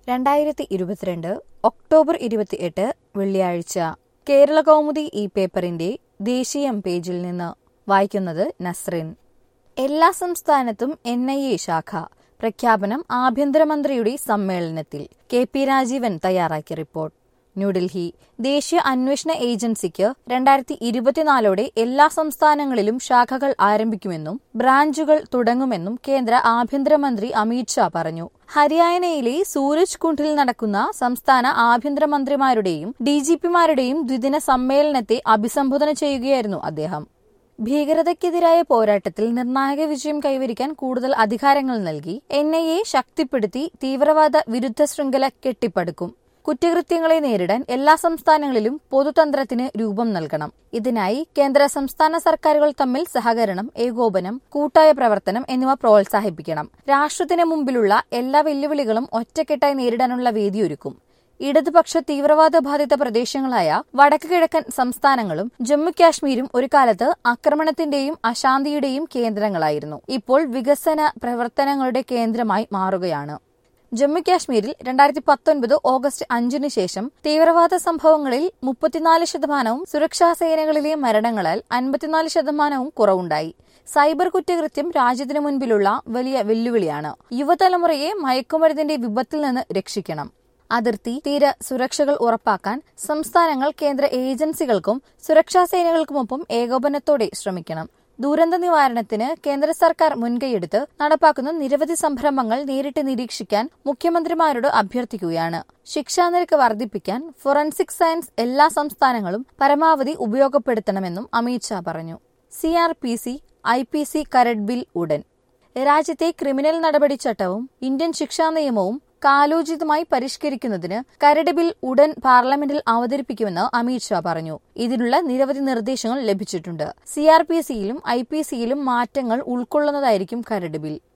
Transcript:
രണ്ടായിരത്തി ഇരുപത്തിരണ്ട് ഒക്ടോബർ ഇരുപത്തിയെട്ട് വെള്ളിയാഴ്ച കേരള കൗമുദി ഈ പേപ്പറിന്റെ ദേശീയം പേജിൽ നിന്ന് വായിക്കുന്നത് നസ്രിൻ എല്ലാ സംസ്ഥാനത്തും എൻ ഐ എ ശാഖ പ്രഖ്യാപനം ആഭ്യന്തരമന്ത്രിയുടെ സമ്മേളനത്തിൽ കെ പി രാജീവൻ തയ്യാറാക്കിയ റിപ്പോർട്ട് ന്യൂഡൽഹി ദേശീയ അന്വേഷണ ഏജൻസിക്ക് രണ്ടായിരത്തി ഇരുപത്തിനാലോടെ എല്ലാ സംസ്ഥാനങ്ങളിലും ശാഖകൾ ആരംഭിക്കുമെന്നും ബ്രാഞ്ചുകൾ തുടങ്ങുമെന്നും കേന്ദ്ര ആഭ്യന്തരമന്ത്രി അമിത് ഷാ പറഞ്ഞു ഹരിയാനയിലെ സൂരജ് കുണ്ഡിൽ നടക്കുന്ന സംസ്ഥാന ആഭ്യന്തരമന്ത്രിമാരുടെയും ഡിജിപിമാരുടെയും ദ്വിദിന സമ്മേളനത്തെ അഭിസംബോധന ചെയ്യുകയായിരുന്നു അദ്ദേഹം ഭീകരതയ്ക്കെതിരായ പോരാട്ടത്തിൽ നിർണായക വിജയം കൈവരിക്കാൻ കൂടുതൽ അധികാരങ്ങൾ നൽകി എൻ ഐ എ ശക്തിപ്പെടുത്തി തീവ്രവാദ വിരുദ്ധ ശൃംഖല കെട്ടിപ്പടുക്കും കുറ്റകൃത്യങ്ങളെ നേരിടാൻ എല്ലാ സംസ്ഥാനങ്ങളിലും പൊതുതന്ത്രത്തിന് രൂപം നൽകണം ഇതിനായി കേന്ദ്ര സംസ്ഥാന സർക്കാരുകൾ തമ്മിൽ സഹകരണം ഏകോപനം കൂട്ടായ പ്രവർത്തനം എന്നിവ പ്രോത്സാഹിപ്പിക്കണം രാഷ്ട്രത്തിന് മുമ്പിലുള്ള എല്ലാ വെല്ലുവിളികളും ഒറ്റക്കെട്ടായി നേരിടാനുള്ള വേദിയൊരുക്കും ഇടതുപക്ഷ തീവ്രവാദ ബാധിത പ്രദേശങ്ങളായ വടക്ക് കിഴക്കൻ സംസ്ഥാനങ്ങളും ജമ്മു കാശ്മീരും ഒരു കാലത്ത് ആക്രമണത്തിന്റെയും അശാന്തിയുടെയും കേന്ദ്രങ്ങളായിരുന്നു ഇപ്പോൾ വികസന പ്രവർത്തനങ്ങളുടെ കേന്ദ്രമായി മാറുകയാണ് ജമ്മു കാശ്മീരിൽ രണ്ടായിരത്തി പത്തൊൻപത് ഓഗസ്റ്റ് അഞ്ചിന് ശേഷം തീവ്രവാദ സംഭവങ്ങളിൽ മുപ്പത്തിനാല് ശതമാനവും സുരക്ഷാ സേനകളിലെ മരണങ്ങളാൽ അൻപത്തിനാല് ശതമാനവും കുറവുണ്ടായി സൈബർ കുറ്റകൃത്യം രാജ്യത്തിനു മുൻപിലുള്ള വലിയ വെല്ലുവിളിയാണ് യുവതലമുറയെ മയക്കുമരുന്നിന്റെ വിപത്തിൽ നിന്ന് രക്ഷിക്കണം അതിർത്തി തീര സുരക്ഷകൾ ഉറപ്പാക്കാൻ സംസ്ഥാനങ്ങൾ കേന്ദ്ര ഏജൻസികൾക്കും സുരക്ഷാ സേനകൾക്കുമൊപ്പം ഏകോപനത്തോടെ ശ്രമിക്കണം ദുരന്ത നിവാരണത്തിന് കേന്ദ്ര സർക്കാർ മുൻകൈയെടുത്ത് നടപ്പാക്കുന്ന നിരവധി സംരംഭങ്ങൾ നേരിട്ട് നിരീക്ഷിക്കാൻ മുഖ്യമന്ത്രിമാരോട് അഭ്യർത്ഥിക്കുകയാണ് ശിക്ഷാനിരക്ക് വർദ്ധിപ്പിക്കാൻ ഫോറൻസിക് സയൻസ് എല്ലാ സംസ്ഥാനങ്ങളും പരമാവധി ഉപയോഗപ്പെടുത്തണമെന്നും അമിത് ഷാ പറഞ്ഞു C R P C I P C കരട് ബിൽ ഉടൻ രാജ്യത്തെ ക്രിമിനൽ നടപടി ചട്ടവും ഇന്ത്യൻ ശിക്ഷാ നിയമവും കാലോചിതമായി പരിഷ്കരിക്കുന്നതിന് കരട് ബിൽ ഉടൻ പാർലമെന്റിൽ അവതരിപ്പിക്കുമെന്ന് അമിത് ഷാ പറഞ്ഞു ഇതിനുള്ള നിരവധി നിർദ്ദേശങ്ങൾ ലഭിച്ചിട്ടുണ്ട് സി ആർ പി സിയിലും ഐ പി സിയിലും മാറ്റങ്ങൾ ഉൾക്കൊള്ളുന്നതായിരിക്കും കരട് ബിൽ